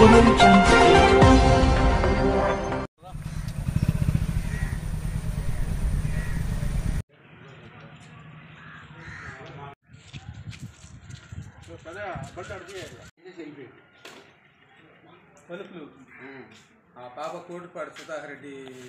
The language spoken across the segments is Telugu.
Audio Jungle. ఆ పాప కోటిపాడు సుధాకర్ రెడ్డి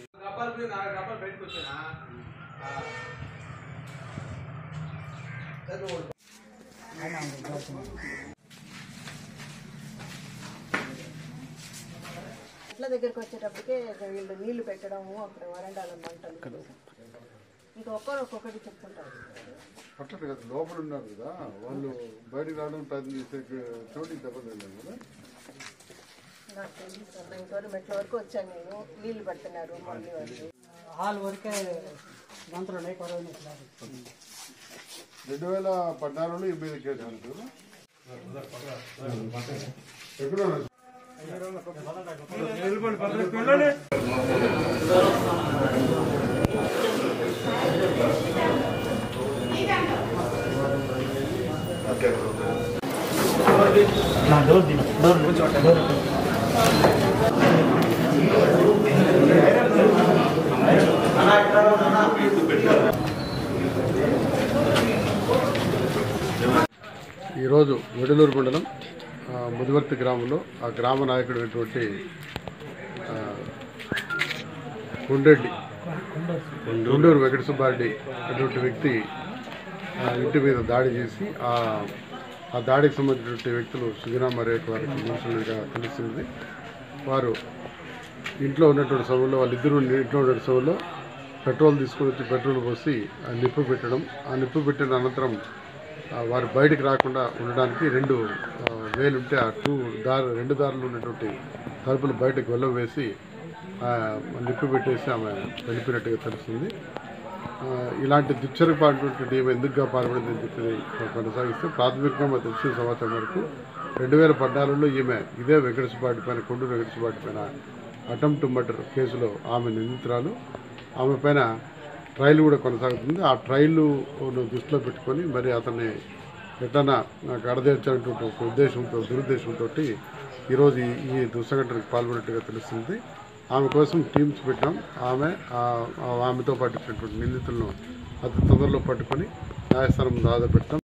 ఇట్ల దగ్గరికి వచ్చేటప్పటికే వీళ్ళు నీళ్లు పెట్టడము అక్కడ వరండాల మంటలు ఇంకా ఒక్కరు ఒక్కొక్కటి చెప్తుంటారు అట్లా కదా లోపల ఉన్నారు కదా వాళ్ళు బయటకు రావడానికి ప్రయత్నం చేసే చోటికి దెబ్బతిన్నారు కదా నాకు తెలియదు సార్ నేను ఇంతవరకు మెట్ల వరకు వచ్చాను నేను నీళ్లు పెడుతున్నారు మళ్ళీ వాళ్ళు ಹಾಲು ವರಕೆ ನಂತರ ನೈಟ್ ಹೊರಗೆ రెండు వేల పద్నాలుగులో ఈ మీద కేసు అంటారు ఎక్కడ ఉన్నారు? ఈరోజు వెడలూరు మండలం ఆ, ముదివర్తి గ్రామంలో ఆ గ్రామ నాయకుడు అయినటువంటి ఆ, గుండెడ్డి గుండూరు వెంకట సుబ్బారెడ్డి అటువంటి వ్యక్తి ఆ, ఇంటి మీద దాడి చేసి ఆ ఆ దాడికి సంబంధించినటువంటి వ్యక్తులు సుజనా రేట్ వారికి మనుషులుగా తెలుస్తుంది వారు ఇంట్లో ఉన్నటువంటి సమయంలో వాళ్ళిద్దరూ ఇంట్లో ఉన్న సమయంలో పెట్రోల్ తీసుకొని వచ్చి పెట్రోల్ పోసి ఆ నిప్పు పెట్టడం ఆ నిప్పు పెట్టిన అనంతరం ఆ, వారు బయటికి రాకుండా ఉండడానికి రెండు ఆ, వేలు ఉంటే ఆ టూ దారి రెండు దారులు ఉన్నటువంటి తలుపులు బయటకు వెళ్ళ వేసి ఆ, నిప్పు పెట్టేసి ఆమె వెళ్ళిపోయినట్టుగా తెలుస్తుంది ఆ, ఇలాంటి దుచ్చరపాటువంటి ఈమె ఎందుకుగా పాల్పడిందని చెప్పి కొనసాగిస్తే ప్రాథమికంగా మాకు తెలిసిన సమాచారం వరకు రెండు వేల పద్నాలుగులో ఈమె ఇదే వెంకటసుబాటి పైన కొండూరు వెంకటసుబాటి పైన అటెంప్ట్ మర్డర్ కేసులో ఆమె నిందితురాలు ఆమె పైన ట్రయల్ కూడా కొనసాగుతుంది ఆ ట్రయల్ దృష్టిలో పెట్టుకొని మరి అతన్ని ఎట్లన్నా కడదేర్చినటువంటి ఒక ఉద్దేశంతో దురుద్దేశంతో ఈరోజు ఈ- ఈ దుస్సఘటనకు పాల్గొన్నట్టుగా తెలుస్తుంది ఆమె కోసం టీమ్స్ పెట్టాం ఆమె ఆ- ఆ ఆమెతో పాటు ఇచ్చినటువంటి నిందితులను అతి తొందరలో పట్టుకొని న్యాయస్థానం ముందు ఆధారపెట్టాం